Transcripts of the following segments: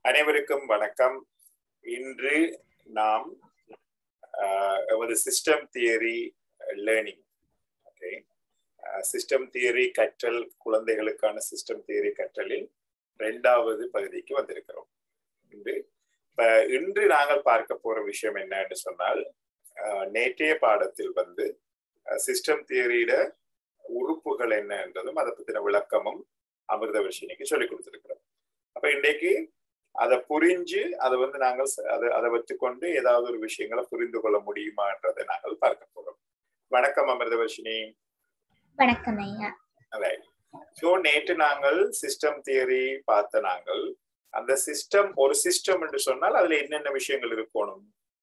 அனைவருக்கும் வணக்கம் இன்று நாம் ஆஹ், எமது system theory learning okay system theory கற்றல் குழந்தைகளுக்கான சிஸ்டம் தியரி கற்றலில் இரண்டாவது பகுதிக்கு வந்திருக்கிறோம் இன்று இப்ப இன்று நாங்கள் பார்க்க போற விஷயம் என்னன்னு சொன்னால் ஆஹ், நேற்றைய பாடத்தில் வந்து சிஸ்டம் தியரியிட உறுப்புகள் என்ன என்றதும் அதை பத்தின விளக்கமும் அமிர்த விஷயனிக்கு சொல்லிக் கொடுத்திருக்கிறோம் அப்ப இன்றைக்கு அதை புரிஞ்சு அதை வந்து நாங்கள் ச- அதை அதை வச்சுக்கொண்டு ஏதாவது ஒரு விஷயங்களை புரிந்து கொள்ள முடியுமான்றதை நாங்கள் பார்க்க போறோம் வணக்கம் அமிர்தவர்ஷினி வணக்கம் ஐயா ஸோ நேற்று நாங்கள் சிஸ்டம் தியரி பார்த்த நாங்கள் அந்த சிஸ்டம் ஒரு சிஸ்டம் என்று சொன்னால் அதுல என்னென்ன விஷயங்கள் இருக்கணும்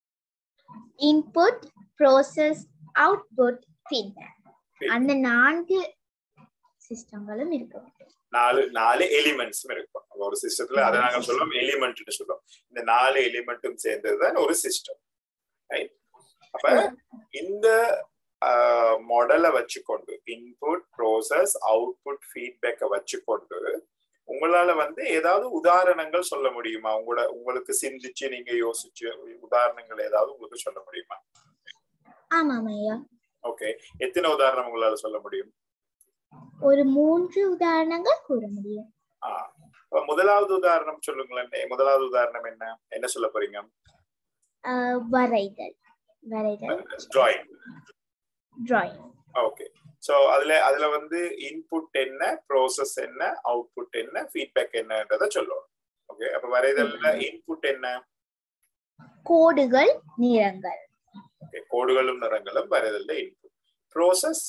இன்புட் ப்ரோசஸ் அவுட்புட் ஃபீட்பேக் அந்த நான்கு சிஸ்டங்களும் இருக்க வேண்டும் நாலு நாலு எலிமெண்ட்ஸும் இருக்கும் அப்ப ஒரு சிஸ்டத்துல அதை நாங்கள் சொல்லுவோம் எலிமெண்ட்னு சொல்லுவோம் இந்த நாலு எலிமெண்ட்டும் சேர்ந்ததுதான் ஒரு சிஸ்டம் அப்ப இந்த மாடலை வச்சுக்கொண்டு இன்புட் ப்ரோசஸ் அவுட்புட் ஃபீட்பேக்கை வச்சுக்கொண்டு உங்களால வந்து ஏதாவது உதாரணங்கள் சொல்ல முடியுமா உங்களோட உங்களுக்கு சிந்திச்சு நீங்க யோசிச்சு உதாரணங்கள் ஏதாவது உங்களுக்கு சொல்ல முடியுமா ஆமாம் ஐயா ஓகே எத்தனை உதாரணம் உங்களால சொல்ல முடியும் ஒரு மூன்று உதாரணங்கள் கூற முடியும் ஆ அப்ப முதலாவது உதாரணம் சொல்லுங்களேன் முதலாவது உதாரணம் என்ன என்ன சொல்ல போறீங்க ஆஹ் வரைதல் வரைதல் டிராயிங் டிராயிங் ஓகே சோ அதுல அதுல வந்து இன்புட் என்ன ப்ரோசஸ் என்ன அவுட்புட் என்ன ஃபீட்பேக் என்னன்றத சொல்லணும் ஓகே அப்ப வரைதல்ல இன்புட் என்ன கோடுகள் நிறங்கள் ஓகே கோடுகளும் நிறங்களும் வரைதல்ல இன்புட் ப்ரோசஸ்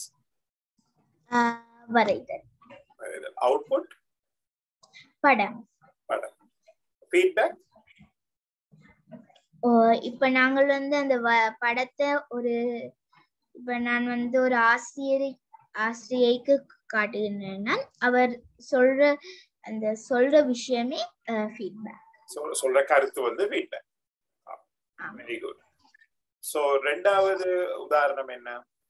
ஆஹ் வரைதல் வரைதல் அவுட்புட் படம் படம் ஃபீட்பேக் ஓ, இப்ப நாங்கள் வந்து அந்த வ- படத்தை ஒரு இப்ப நான் வந்து ஒரு ஆசிரியரை ஆசிரியைக்கு காட்டுகின்றேன்னா அவர் சொல்ற அந்த சொல்ற விஷயமே ஃபீட்பேக் சொல்ற கருத்து வந்து ஃபீட்பேக் வெரி குட் சோ ரெண்டாவது உதாரணம் என்ன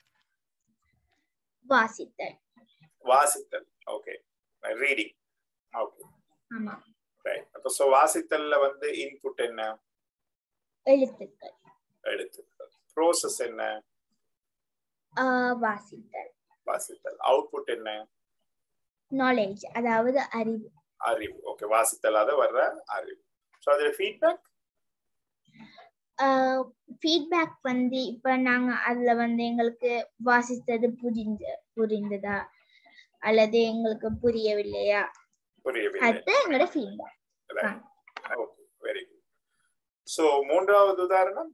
வாசித்தல் வாசித்தல் ஓகே ரீடிங் ஓகே ஆமா ரைட் அப்ப சோ வாசித்தல்ல வந்து இன்புட் என்ன எழுத்துக்கள் எழுத்துக்கள் ப்ரோசஸ் என்ன ஆஹ் வாசித்தல் வாசித்தல் அவுட்புட் என்ன நாலேஜ் அதாவது அறிவு அறிவு ஓகே வாசித்தலாத வர்ற அறிவு ஸோ அதுல ஃபீட்பேக் ஃபீட்பேக் வந்து இப்ப நாங்க அதுல வந்து எங்களுக்கு வாசித்தது புரிஞ்ச புரிந்ததா அல்லது எங்களுக்கு புரியவில்லையா புரியவில்லை அதுதான் எங்களோட feedback okay very good so மூன்றாவது உதாரணம்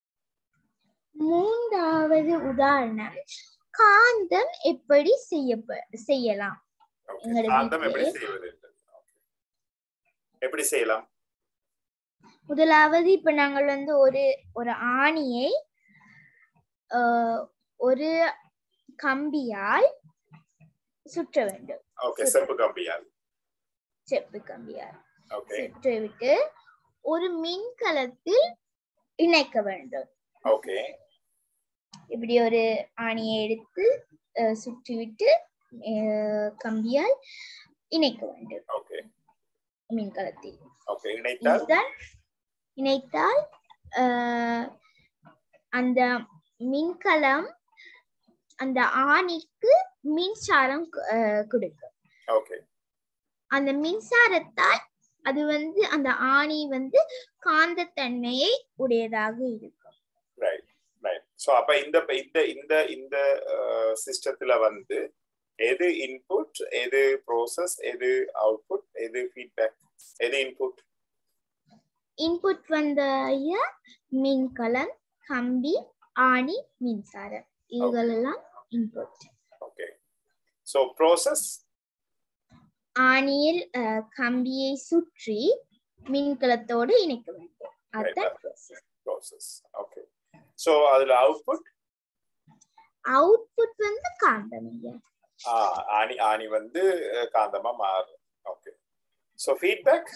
மூன்றாவது உதாரணம் காந்தம் எப்படி செய்யப்ப செய்யலாம் Okay. எங்களோட சாந்தம் எப்படி வீட்டிலே. செய்வது என்றது. Okay. எப்படி செய்யலாம் முதலாவது இப்ப நாங்கள் வந்து ஒரு ஒரு ஆணியை ஆஹ், ஒரு கம்பியால் சுற்ற வேண்டும் ஓகே செப்பு கம்பியால் செப்பு கம்பியால் ஓகே சுற்றிவிட்டு ஒரு மின்கலத்தில் இணைக்க வேண்டும் ஓகே இப்படி ஒரு ஆணியை எடுத்து ஆஹ், சுற்றிவிட்டு ஆஹ், கம்பியால் இணைக்க வேண்டும் ஓகே மின்கலத்தில் ஓகே இணைத்தால் இதுதான் இணைத்தால் ஆஹ், அந்த மின்கலம் அந்த ஆணிக்கு மின்சாரம் கு- ஆஹ், கொடுக்கும் ஓகே அந்த மின்சாரத்தால் அது வந்து அந்த ஆணி வந்து காந்தத்தன்மையை உடையதாக இருக்கும் ரைட் ரைட் ஸோ அப்ப இந்த இந்த இந்த இந்த சிஸ்டத்துல வந்து எது இன்புட் எது ப்ரோசஸ் எது அவுட்புட் எது ஃபீட்பேக் எது இன்புட் இன்புட் வந்த மின்கலம் கம்பி ஆணி மின்சாரம் இதுகளெல்லாம் இன்புட் ஓகே ஸோ ப்ரோசஸ் ஆணியில் அஹ், கம்பியை சுற்றி மின்கலத்தோடு இணைக்க வேண்டும் அதுதான் process. ப்ரோசஸ் ஓகே ஸோ அதுல அவுட்புட் அவுட்புட் வந்து காந்தம் ஐயா. ஆணி ஆணி வந்து அஹ், காந்தமா மாறும் ஓகே ஸோ ஃபீட்பேக்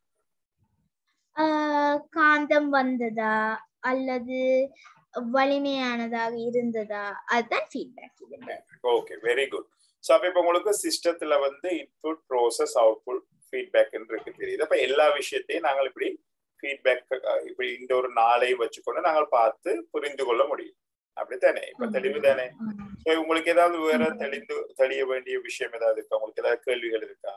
அஹ், காந்தம் வந்ததா அல்லது வலிமையானதாக இருந்ததா அதுதான் ஃபீட்பேக் இது ஓகே வெரி குட் ஸோ அப்போ இப்போ உங்களுக்கு சிஸ்டத்துல வந்து இன்புட் ப்ரோசஸ் அவுட்புட் ஃபீட்பேக் இருக்கு தெரியுது அப்ப எல்லா விஷயத்தையும் நாங்கள் இப்படி ஃபீட்பேக் இப்படி இந்த ஒரு நாளையும் வச்சுக்கொண்டு நாங்கள் பார்த்து புரிந்து கொள்ள முடியும் அப்படித்தானே இப்ப தெளிவு தானே So, உங்களுக்கு ஏதாவது வேற தெளிந்து தெளிய வேண்டிய விஷயம் ஏதாவது இருக்கா உங்களுக்கு ஏதாவது கேள்விகள் இருக்கா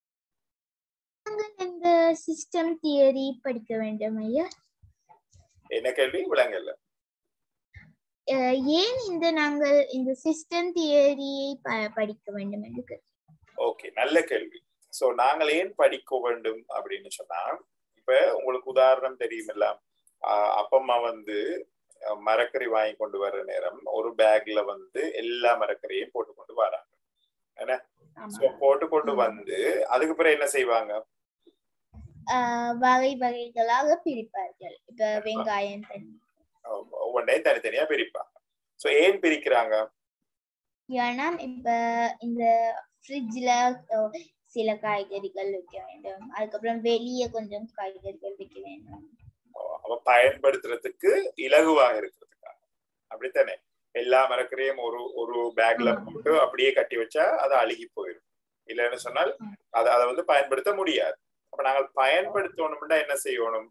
இந்த சிஸ்டம் தியரி படிக்க வேண்டும் ஐயா என்ன கேள்வி விளங்கல அஹ் ஏன் இந்த நாங்கள் இந்த சிஸ்டம் தியரியை படிக்க வேண்டும் என்று கேட்கிறேன். ஓகே நல்ல கேள்வி சோ நாங்கள் ஏன் படிக்க வேண்டும் அப்படின்னு சொன்னா இப்ப உங்களுக்கு உதாரணம் தெரியுமில்ல ஆஹ் அப்பம்மா வந்து அஹ், மரக்கறி வாங்கி கொண்டு வர்ற நேரம் ஒரு பேக்ல வந்து எல்லா மரக்கறியையும் போட்டு கொண்டு வராங்க என்ன சோ போட்டு கொண்டு வந்து அதுக்கு பிறகு என்ன செய்வாங்க அஹ் வகை வகைகளாக பிரிப்பார்கள் இப்ப வெங்காயம் தண்ணி அஹ் ஒவ்வொன்றையும் தனித்தனியா பிரிப்பாங்க சோ ஏன் பிரிக்கிறாங்க ஏன்னா இப்ப இந்த ஃப்ரிட்ஜ்ல சில காய்கறிகள் வைக்க வேண்டும் அதுக்கப்புறம் வெளியே கொஞ்சம் காய்கறிகள் வைக்க வேண்டும் அவ பயன்படுத்துறதுக்கு இலகுவாக இருக்கிறதுக்காக அப்படித்தானே எல்லா மரக்கறியும் ஒரு ஒரு பேக்ல ஆமா. போட்டு அப்படியே கட்டி வச்சா அது அழுகி போயிடும் இல்லைன்னு சொன்னால் ம். அதை அதை வந்து பயன்படுத்த முடியாது அப்ப நாங்கள் பயன்படுத்தணும்னா என்ன செய்யணும்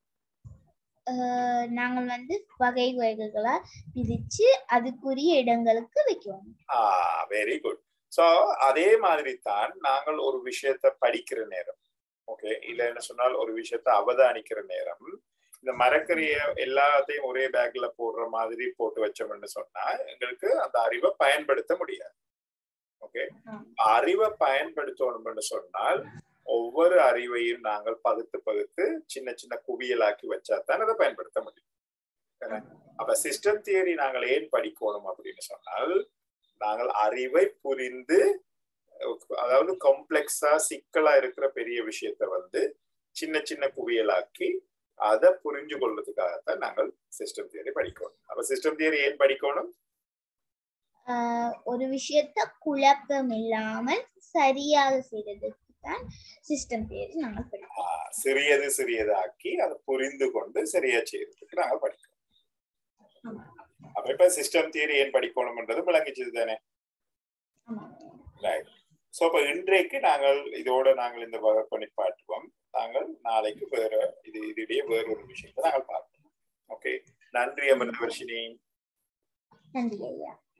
அஹ் நாங்கள் வந்து வகை வகைகளா பிரிச்சு அதுக்குரிய இடங்களுக்கு வைக்கணும் ஆஹ் வெரி குட் சோ அதே மாதிரி தான் நாங்கள் ஒரு விஷயத்தை படிக்கிற நேரம் ஓகே இல்ல என்ன சொன்னால் ஒரு விஷயத்தை அவதானிக்கிற நேரம் இந்த மரக்கறிய எல்லாத்தையும் ஒரே பேக்ல போடுற மாதிரி போட்டு வச்சோம்னு சொன்னா எங்களுக்கு அந்த அறிவை பயன்படுத்த முடியாது ஓகே ஆம். அறிவை பயன்படுத்தணும்னு சொன்னால் ஒவ்வொரு அறிவையும் நாங்கள் பகுத்து பகுத்து சின்ன சின்ன குவியலாக்கி வச்சா தான் அதை பயன்படுத்த முடியும் என்ன? அப்ப சிஸ்டம் தியரி நாங்கள் ஏன் படிக்கணும் அப்படின்னு சொன்னால் நாங்கள் அறிவை புரிந்து அதாவது காம்ப்ளெக்ஸா சிக்கலா இருக்கிற பெரிய விஷயத்த வந்து சின்ன சின்ன குவியலாக்கி அதை புரிஞ்சு கொள்றதுக்காகத்தான் நாங்கள் சிஸ்டம் தியரி படிக்கணும் அப்ப சிஸ்டம் தியரி ஏன் படிக்கணும் ஆஹ் ஒரு விஷயத்த குழப்பம் இல்லாமல் சரியாக செய்யறதுக்கு தான் சிஸ்டம் தியரி நாங்கள் படிக்கிறோம் ஆஹ் சிறியது சிறியதாக்கி அதை புரிந்து கொண்டு சரியா செய்யறதுக்கு நாங்கள் படிக்கணும் ஆமா. அப்ப இப்ப சிஸ்டம் தியரி ஏன் படிக்கணும்ன்றது விளங்கிச்சது தானே ஆமா ரைட் ஸோ அப்ப இன்றைக்கு நாங்கள் இதோட நாங்கள் இந்த வகுப்பை நிப்பாட்டுவோம் நாங்கள் நாளைக்கு வேற இது இதிடையே வேற ஒரு விஷயத்தை நாங்கள் பார்ப்போம் ஓகே நன்றி அமிர்தவர்ஷினி நன்றி ஐயா